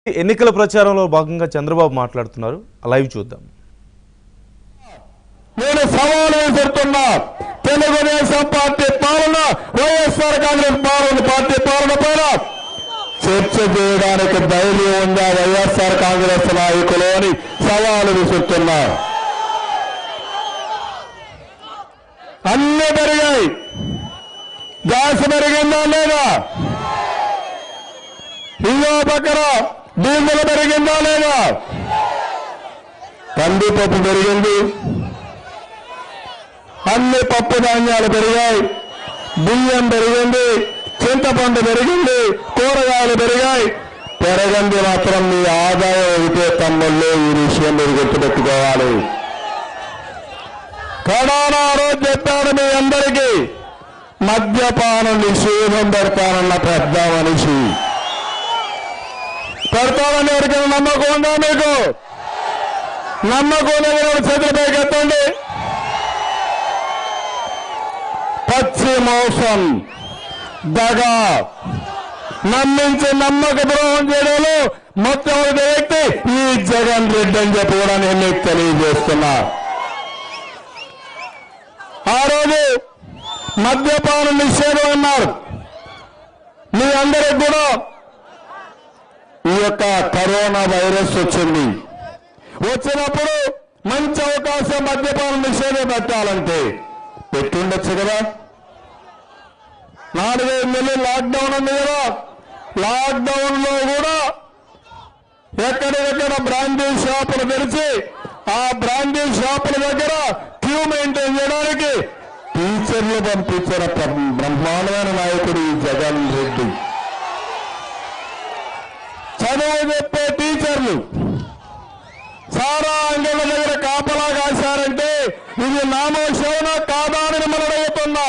ఎన్నికల ప్రచారంలో భాగంగా చంద్రబాబు మాట్లాడుతున్నారు లైవ్ చూద్దాం నేను సవాలు విసురుతున్నా తెలుగుదేశం పార్టీ పాలన వైఎస్ఆర్ కాంగ్రెస్ పాలన పార్టీ పాలన పైన చర్చ చేయడానికి ధైర్యం ఉందా వైఎస్ఆర్ కాంగ్రెస్ నాయకులు అని సవాలు విసురుతున్నా అన్ని పెరిగాయి గ్యాస్ పెరిగిందా లేదా ఇంకో పక్కన డీజిల్ పెరిగిందా లేదా కందిపప్పు పెరిగింది అన్ని పప్పు ధాన్యాలు పెరిగాయి బియ్యం పెరిగింది చింతపండు పెరిగింది కూరగాయలు పెరిగాయి పెరగంది మాత్రం మీ ఆదాయం అయితే తమ్ముళ్ళు ఈ విషయం మీరు గుర్తుపెట్టుకోవాలి కరోనా రోజు చెప్పాను మీ అందరికీ మద్యపానం నిషేధం పెడతానన్న పెద్ద మనిషి పెడతానని ఎవరికైనా నమ్మకం ఉందా మీకు నమ్మకం లేని వాడు చేతులపైకి ఎత్తండి పచ్చి మోసం దగ నమ్మించి నమ్మక ద్రోహం చేయడంలో మొట్టమొదటి వ్యక్తి ఈ జగన్ రెడ్డి అని చెప్పి కూడా నేను మీకు తెలియజేస్తున్నా ఆ రోజు మద్యపానం నిషేధం అన్నారు మీ అందరికి కూడా ఈ యొక్క కరోనా వైరస్ వచ్చింది వచ్చినప్పుడు మంచి అవకాశం మద్యపానం నిషేధం పెట్టాలంటే పెట్టుండొచ్చు కదా నాలుగైదు నెలలు లాక్డౌన్ ఉంది కదా లాక్డౌన్ లో కూడా ఎక్కడెక్కడ బ్రాండీ షాపులు తెరిచి ఆ బ్రాండీ షాపుల దగ్గర క్యూ మెయింటైన్ చేయడానికి టీచర్లు పంపించిన బ్ర- బ్రహ్మాండమైన నాయకుడు ఈ జగన్ రెడ్డి చదువు చెప్పే టీచర్లు సారా అంగళ్ళ దగ్గర కాపలా కాశారంటే ఇది నామోషవునా కాదా అని మిమ్మల్ని అడుగుతున్నా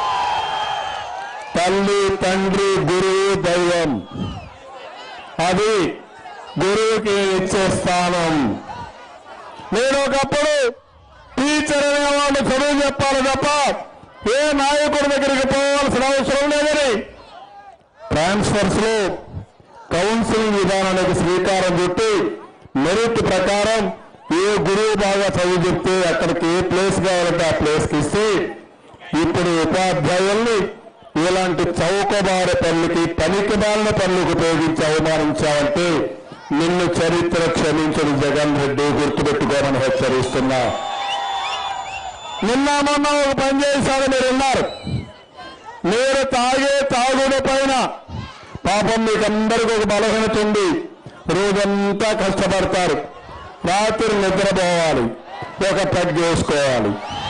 తల్లి తండ్రి గురువు దైవం అది గురువుకి ఇచ్చే స్థానం నేను ఒకప్పుడు టీచర్ అనేవాళ్ళు చదువు చెప్పాలి తప్ప ఏ నాయకుడి దగ్గరికి పోవాల్సిన అవసరం లేదని ట్రాన్స్ఫర్స్ లో కౌన్సిలింగ్ విధానానికి శ్రీకారం చుట్టి మెరిట్ ప్రకారం ఏ గురువు బాగా చదువు చెప్తే అక్కడికి ఏ ప్లేస్ కావాలంటే ఆ ప్లేస్కి ఇస్తే ఇప్పుడు ఉపాధ్యాయుల్ని ఇలాంటి చౌకబారు పనులకి పనికి మాలిన పనులకు ఉపయోగించి అవమానించావంటే నిన్ను చరిత్ర క్షమించని జగన్ రెడ్డి గుర్తుపెట్టుకోమని హెచ్చరిస్తున్నా నిన్న మొన్న ఒక పని చేశారు మీరు ఉన్నారు మీరు తాగే తాగుడు పైన పాపం మీకు అందరికీ ఒక బలహీనత ఉంది రోజంతా కష్టపడతారు రాత్రి నిద్రపోవాలి ఒక పెగ్ వేసుకోవాలి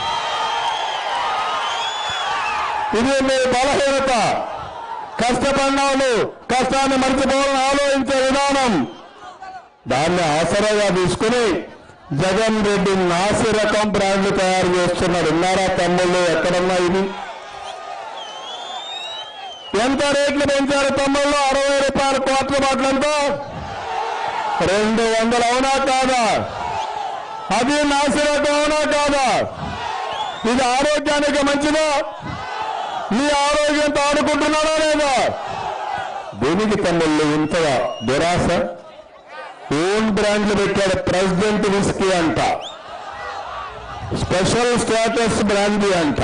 ఇది మీ బలహీనత కష్టపడినాడు కష్టాన్ని మర్చిపోవాలని ఆలోచించే విధానం దాన్ని ఆసరాగా తీసుకుని జగన్ రెడ్డి నాసి రకం బ్రాండ్లు తయారు చేస్తున్నాడు ఉన్నారా తమ్ముళ్ళు ఎక్కడన్నా ఇది ఎంత రేట్లు పెంచారు తమ్ముళ్ళు అరవై రూపాయల కోట్ల బాట్లంతా రెండు వందలు అవునా కాదా అది నాసిరకం అవునా కాదా ఇది ఆరోగ్యానికి మంచిదా మీ ఆరోగ్యంతో ఆడుకుంటున్నారా లేదా దీనికి తమ్ముళ్ళు ఇంతగా నిరాశ ఓన్ బ్రాండ్లు పెట్టాడు ప్రెసిడెంట్ విస్కీ అంట స్పెషల్ స్టేటస్ బ్రాండీ అంట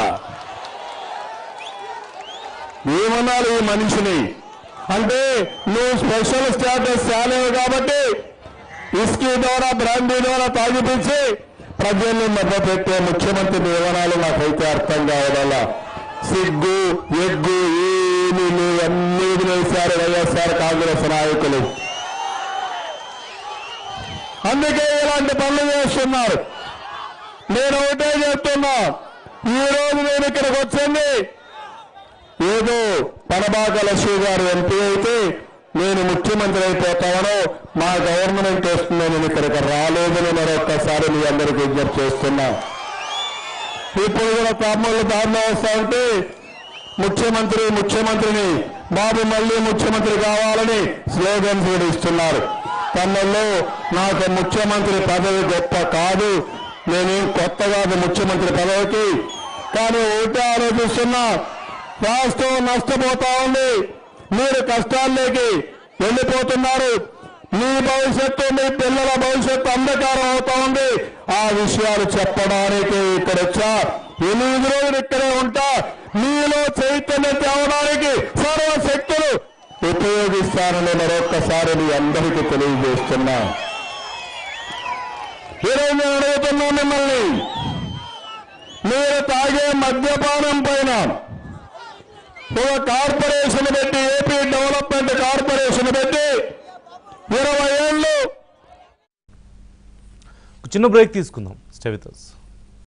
ఏమన్నారు ఈ మనిషిని అంటే నువ్వు స్పెషల్ స్టేటస్ చాలేవు కాబట్టి ఇస్కీ ద్వారా బ్రాండీ ద్వారా తాగిపించి ప్రజల్ని మభ్యపెట్టే ముఖ్యమంత్రి వివరాలు నాకైతే అర్థం కావడాల సిగ్గు ఎగ్గు ఏమీ లేవు అన్ని వదిలేశారు వైఎస్ఆర్ కాంగ్రెస్ నాయకులు అందుకే ఇలాంటి పనులు చేస్తున్నారు నేను ఒకటే చెప్తున్నా ఈ రోజు నేను ఇక్కడికి వచ్చింది ఏదో పనబాక లక్ష్మి గారు ఎంపీ అయితే నేను ముఖ్యమంత్రి అయిపోతానో మా గవర్నమెంట్ వస్తుందో నేను ఇక్కడికి రాలేదని మరొక్కసారి మీ అందరికీ విజ్ఞప్తి చేస్తున్నా ఇప్పుడు కూడా తమ్ముళ్ళు దారిలో వస్తా ఉంటే ముఖ్యమంత్రి ముఖ్యమంత్రిని బాబు మళ్ళీ ముఖ్యమంత్రి కావాలని స్లోగన్స్ కూడా ఇస్తున్నారు తమ్ముళ్ళు నాకు ముఖ్యమంత్రి పదవి గొప్ప కాదు నేనేం కొత్త కాదు ముఖ్యమంత్రి పదవికి కానీ ఒకటే ఆలోచిస్తున్నా రాష్ట్రం నష్టపోతా ఉంది మీరు కష్టాల్లోకి వెళ్ళిపోతున్నారు మీ భవిష్యత్తు మీ పిల్లల భవిష్యత్తు అంధకారం అవుతా ఉంది ఆ విషయాలు చెప్పడానికి ఇక్కడ వచ్చా ఎనిమిది రోజులు ఇక్కడే ఉంటా మీలో చైతన్యం తేవడానికి సర్వశక్తులు ఉపయోగిస్తానని మరొక్కసారి మీ అందరికీ తెలియజేస్తున్నా ఈరోజు నేను అడుగుతున్నా మిమ్మల్ని మీరు తాగే మద్యపానం పైన ఒక కార్పొరేషన్ పెట్టి ఏపీ డెవలప్మెంట్ కార్పొరేషన్ పెట్టి ఇరవై ఏళ్ళు ఒక చిన్న బ్రేక్ తీసుకుందాం స్టే విత్ us.